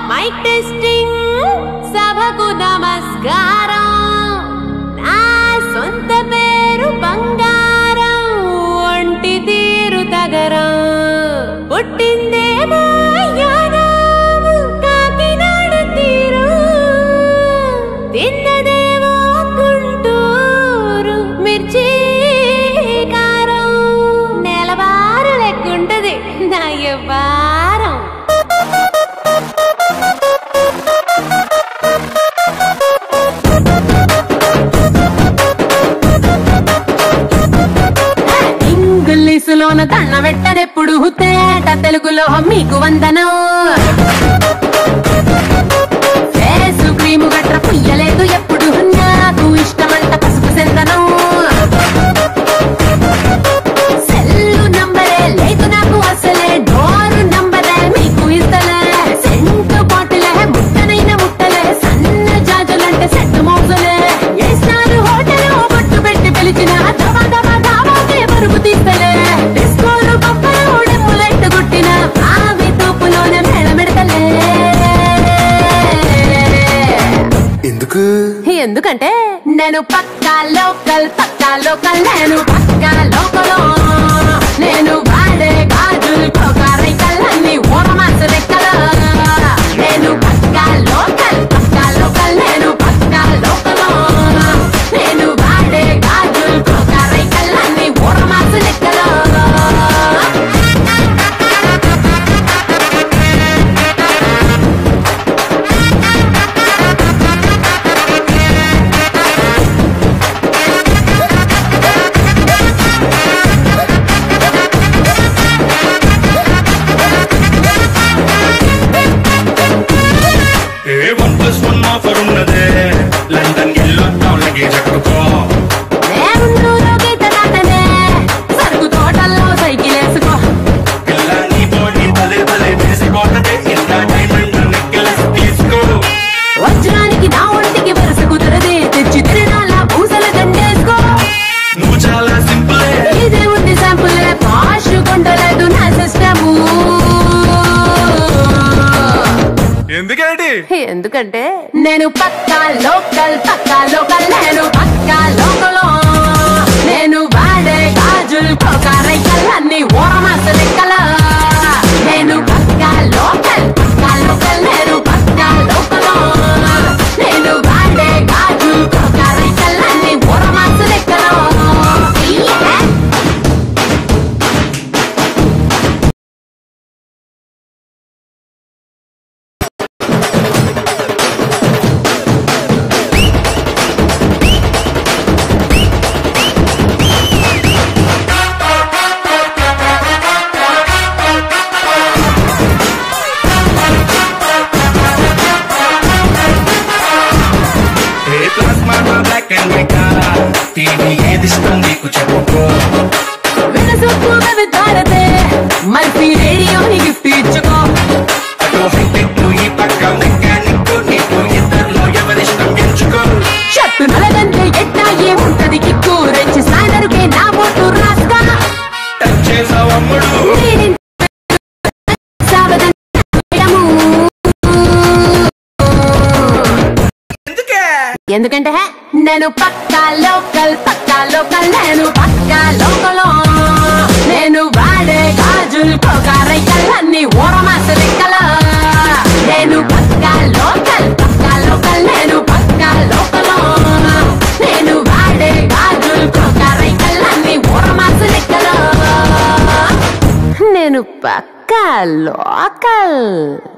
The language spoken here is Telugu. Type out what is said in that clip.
మైక్ టెస్టింగ్ సభకు నమస్కారం నా సొంత పేరు బంగారం ఒంటి తీరు తగరం పుట్టిందేమో యానాము కాకినాడ తీరు తిన్నదేమో గుంటూరు మిర్చి కారం నెలవారు లెక్కుంటది నా వారం ఇంగ్లీషులోన దండ పెట్టనెప్పుడు తేట తెలుగులో మీకు వందనం ఫేసు క్రీము గట్ర పుయ్యలేదు ఎప్పుడు నాకు ఇష్టమంట పసుపు సెందనం సెల్లు నంబరే లేదు నాకు అసలే డోరు నంబరే మీకు ఇస్తలే సెంటు బాటిలే ముట్టనైన ముట్టలే సన్న జాజులంటే సెట్టు మోజులే ఏ స్టార్ హోటల్ బొట్టు పెట్టి పిలిచిన దమ దమ ధాబాకే పరుగు తీస్తలే డిస్కోలు బొమ్మలు డెమ్ములెట్టు గుట్టిన ఆవి తూపులోనే మేళమెడతలే ఎందుకు ఎందుకంటే నేను పక్కా లోకల్ పక్కా లోకల్ నేను పక్కా లోకలో నేను వాడే గాజులు కోకారైకల్లన్నీ ఓరమాస రెక్కల నేను పక్కా లోకల్ పక్కా లోకల్ నేను పక్కా లోకలో నేను వాడే గాజులు కోకారైకల్లన్నీ ఓరమాస రెక్కల ఏ వన్ ప్లస్ వన్ ఆఫర్ ఉన్నదే లండన్ ఎల్లో టౌన్ లగేజ్ ఎక్కడికో నేనుండ్రులో గీత దాటనే సరుకు తోటల్లో సైకిల్ వేసుకో పిల్ల నీ బాడీ భలే భలే వేసిపోతదే ఇంత డైమండ్ నెక్లెస్ తీసుకో వజ్రానికి నా ఒంటికి వరుస కుదరదే తెచ్చి తిరణాల పూసల దండేసుకో నువ్వు చాలా సింపుల్ ఇదే ఉంది శాంపుల్ పాష్ కొండలేదు నా సిస్టము ఎందుకేంటి ఎందుకంటే నేను పక్కా లోకల్ పక్కా లోకల్ నేను పక్కా లోకలో నేను వాడే గాజులు కోకారైకల్ అన్ని ఓరమాస లెక్కల నేను పక్కా లోకల్ పక్కా లోకల్ నేను పక్కా లోకలో నేను వాడే గాజులు కోకారైకల్ అన్ని ఓరమాస లెక్కల Yeah. ఏ plasma black and white TV ఏది ఇష్టం నీకు చెప్పుకో వినసొప్పు భారతే మల్పి రేడియోని గిఫ్ట్ ఇచ్చుకో అటు హైటెక్ ఈ పక్క మెకానిక్ నీకు ఇద్దరిలో ఎవరిష్టం ఎంచుకో షట్టు నలగంటే ఎట్టా ఏముంటది కిక్కు రెచ్చి సాయనరుకే నా ఓటు రాస్తా టచ్ చేసావు అమ్ముడు నేనింత సావధానం చేయడము. ఎందుకంటే హే, నేను పక్కా లోకల్ పక్కా లోకల్ నేను పక్కా లోకలో నేను వాడే గాజులు కోకారైకల్ అన్ని ఓరమాస లెక్కల నేను పక్కా లోకల్ పక్కా లోకల్ నేను పక్కా లోకలో నేను వాడే గాజులు కోకారైకల్ అన్ని ఓరమాస లెక్కల నేను పక్కా లోకల్